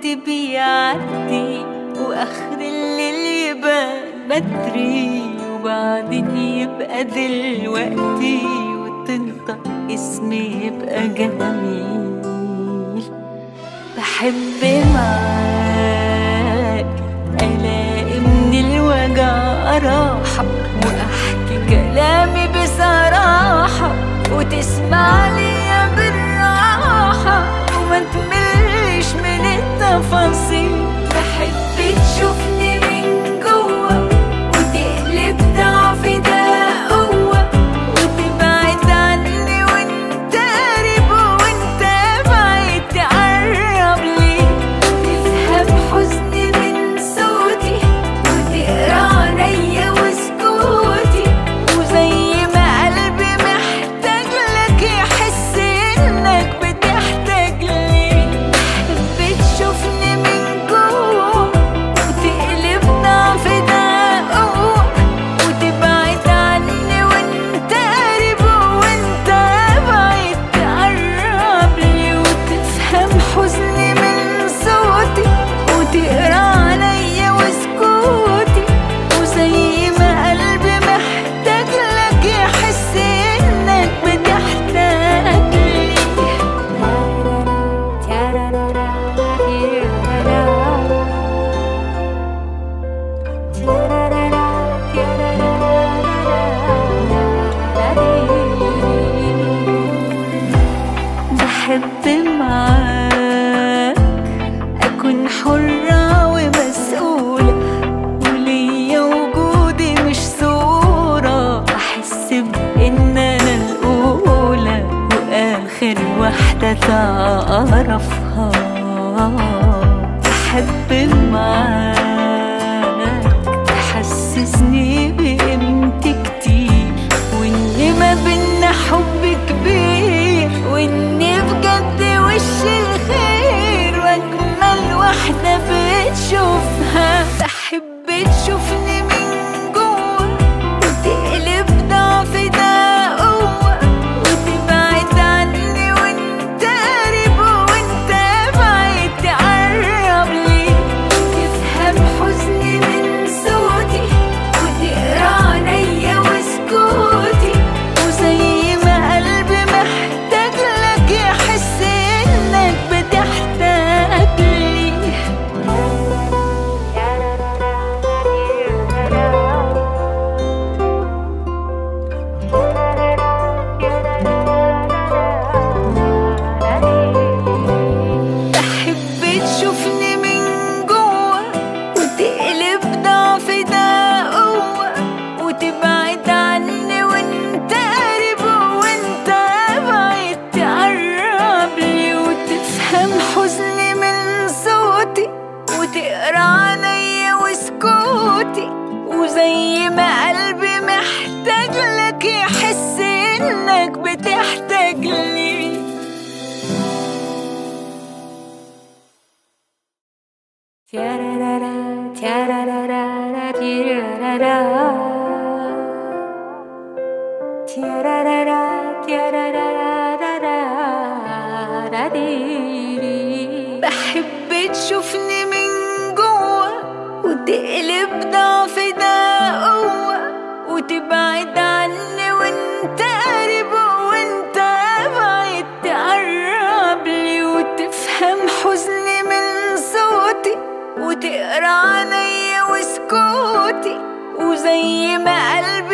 وجودي بيعدي واخر الليل يبان بدري وبعدين يبقى دلوقتي وتنطق اسمي يبقى جميل بحب معاك الاقي من الوجع راحة واحكي كلامي بصراحة وتسمع لي بالراحة وما تملش من التفاصيل بحب تشوفني من جوه وتقلب ضعفي ده قوة وتبعد عني وانت قريب وانت بعيد تقرب لي تفهم حزني من صوتي وتقرا عليا وسكوتي وزي ما قلبي محتاج لك يحس انك بتحتاج لي بحب تشوفني من جوه وتقلب ضعفي ده قوة وتبعد عني وانت قريب وانت بعيد تقرب لي وتفهم حزني من صوتي وتقرا عليا وسكوتي وزي ما قلبي محتاج لك يحس انك بتحتاج لي بحب معاك أكون حرة ومسؤولة وليا وجودي مش صورة أحس بإن أنا الأولى وآخر واحدة تعرفها بحب معاك تحسسني بقيمتي كتير وإن ما بينا حب كبير وإني بجد وش الخير وأجمل واحدة بتشوفها بحب تشوفني من جوه وتقلب ضعفي ده قوة وتبعد عني وانت قريب وانت بعيد تقرب لي تفهم حزني من صوتي وتقرا عليا وسكوتي وزي ما قلبي محتاج لك يحس انك بتحتاج لي بحب تشوفني من جوه وتقلب ضعفي ده قوة وتبعد عني وانت قريب وانت بعيد تقرب لي وتفهم حزني من صوتي وتقرا عليا وسكوتي وزي ما قلبي محتاج لك يحس انك بتحتاج لي Tiarara, tiarara, tiarara. Tiarara, tiarara, بحب تشوفني من جوه وتقلب ضعفي ده قوة وتبعد عني وانت قريب وانت بعيد تقرب لي وتفهم حزني من صوتي وتقرا عليا وسكوتي وزي ما قلبي